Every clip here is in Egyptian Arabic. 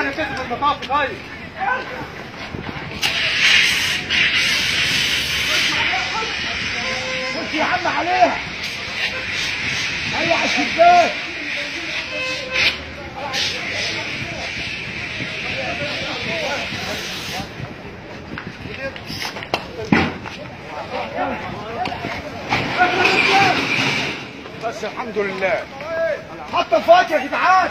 يعني كسب المطاف طيب خش يا عم عليها هيا على الشباك بس الحمد لله حط الفاتح يا جدعان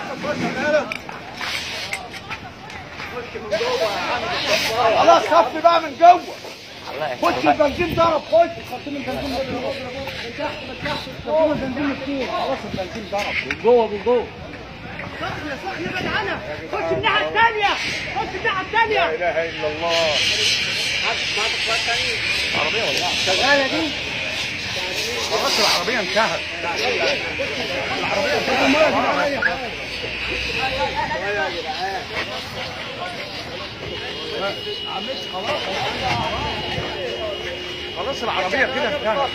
خلاص صفي بقى من جوه خش البنزين ضرب خش خش من البنزين من تحت من تحت خش من البنزين مفتوح خلاص البنزين ضرب من جوه من جوه يا صاحبي ابعد عنها خش الناحيه الثانيه خش الناحيه الثانيه لا اله الا الله شغاله دي خلاص العربيه انتهت خلاص العربيه كده انتهت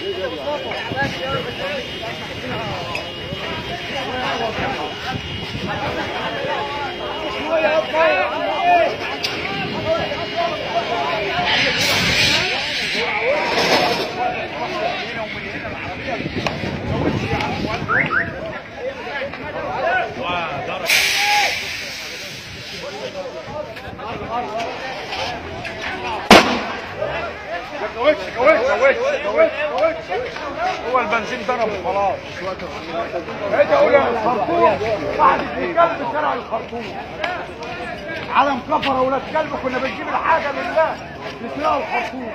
جوش جوش جوش جوش جوش هو البنزين ضرب وخلاص ايه ده اقول يا الخرطوم واحد ابن كلب شارع الخرطوم علم كفر ولاد كلب كنا بنجيب الحاجه لله نسرقها الخرطوم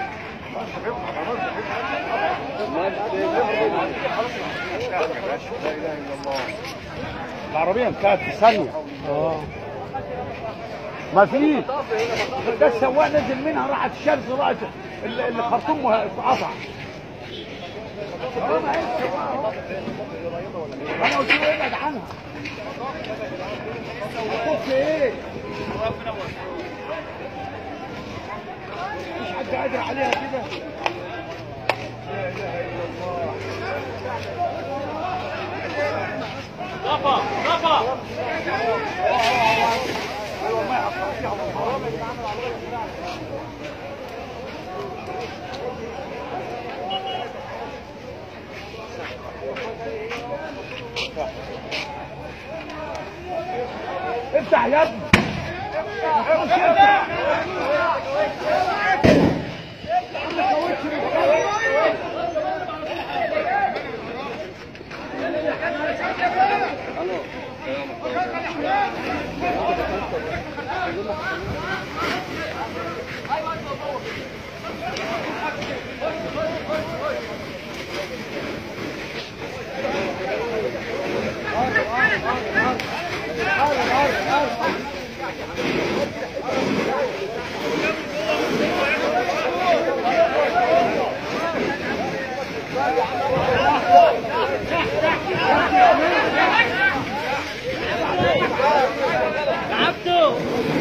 العربية انتهت في ثانية اه ما فيش ده السواق نزل منها راحت الشمس راحت ال- الخرطوم اتقطع آه، ما هي السواق أهو. انا قلت له ابعد عنها خف ايه مش حد قادر عليها كده لا اله الا الله ايوه ما يحصل فيها والله. افتح يا ابني خش افتح. عبده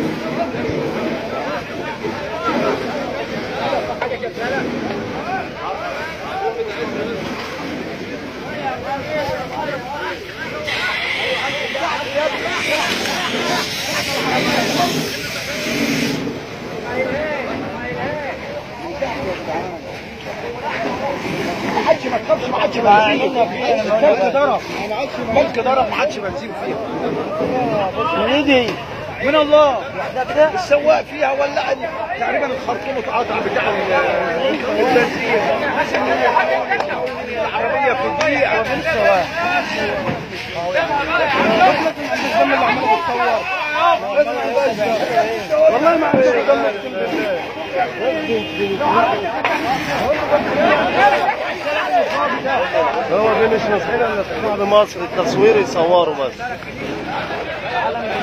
ما حدش ما تخافش ما حدش بنزين الكلب ضرب ملك ضرب ما حدش بنزين فيها ايه دي من الله السواق فيها ولعني تقريبا الخرطوم اتقطع بتاع ال- البنزين حاسس ان هي العربيه في دقيقه وفي السواق الدم اللي عمال بتصور والله ما عندك دم اقسم بالله هو دي مش مسألة ان تطلع لمصر التصوير يصوروا بس